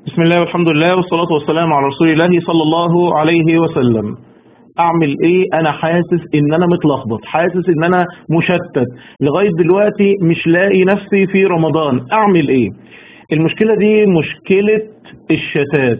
بسم الله والحمد لله والصلاة والسلام على رسول الله صلى الله عليه وسلم اعمل ايه انا حاسس ان انا متلخبط حاسس ان انا مشتت لغاية دلوقتي مش لاقي نفسي في رمضان اعمل ايه المشكلة دي مشكلة الشتات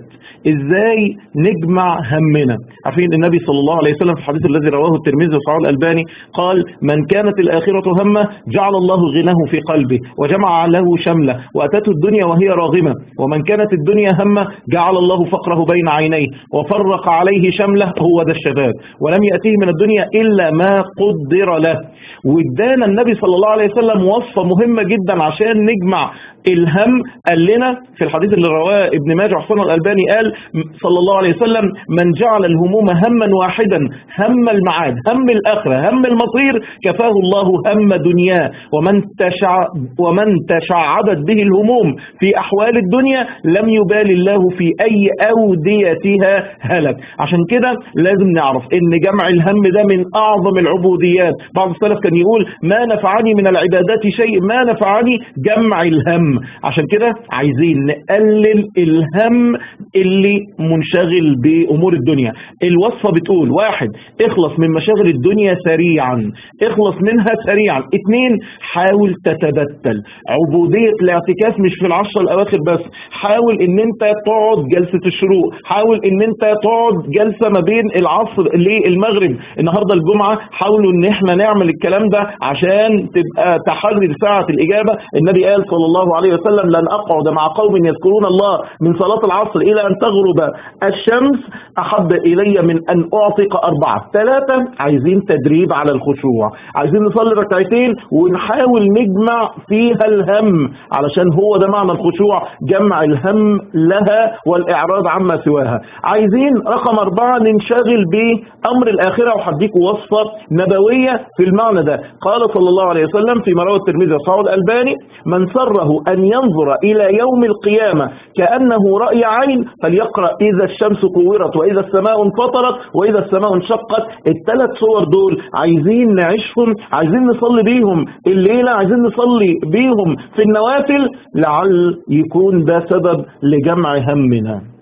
ازاي نجمع همنا عارفين النبي صلى الله عليه وسلم في الحديث الذي رواه الترمذي وصححه الالباني قال من كانت الاخره همه جعل الله غناه في قلبه وجمع له شمله واتته الدنيا وهي راغمه ومن كانت الدنيا همه جعل الله فقره بين عينيه وفرق عليه شمله هو ده الشباب ولم ياتيه من الدنيا الا ما قدر له وادانا النبي صلى الله عليه وسلم وصفه مهمه جدا عشان نجمع الهم قال لنا في الحديث اللي رواه ابن ماجه وحسن الالباني قال صلى الله عليه وسلم من جعل الهموم هما واحدا هم المعاد هم الاخره هم المصير كفاه الله هم دنياه ومن تشع ومن تشعبت به الهموم في احوال الدنيا لم يبال الله في اي اوديتها هلك عشان كده لازم نعرف ان جمع الهم ده من اعظم العبوديات بعض السلف كان يقول ما نفعني من العبادات شيء ما نفعني جمع الهم عشان كده عايزين نقلل الهم اللي منشغل بأمور الدنيا الوصفة بتقول واحد اخلص من مشاغل الدنيا سريعا اخلص منها سريعا اتنين حاول تتبتل عبودية الاعتكاف مش في العشرة الأواخر بس حاول ان انت تقعد جلسة الشروق حاول ان انت تقعد جلسة ما بين العصر للمغرب النهاردة الجمعة حاولوا ان احنا نعمل الكلام ده عشان تبقى تحرر ساعة الإجابة النبي قال صلى الله عليه وسلم لن أقعد مع قوم يذكرون الله من صلاة العصر إلى أن تغرب الشمس أحب إلي من أن أعتق أربعة ثلاثة عايزين تدريب على الخشوع عايزين نصلي ركعتين ونحاول نجمع فيها الهم علشان هو ده معنى الخشوع جمع الهم لها والإعراض عما سواها عايزين رقم أربعة ننشغل بأمر الآخرة وحديك وصفة نبوية في المعنى ده قال صلى الله عليه وسلم في مروى الترمذي وصحابه الألباني من سره أن ينظر إلى يوم القيامة كأنه رأي عين فليقرأ إذا الشمس كورت وإذا السماء انفطرت وإذا السماء انشقت الثلاث صور دول عايزين نعيشهم عايزين نصلي بيهم الليلة عايزين نصلي بيهم في النوافل لعل يكون ده سبب لجمع همنا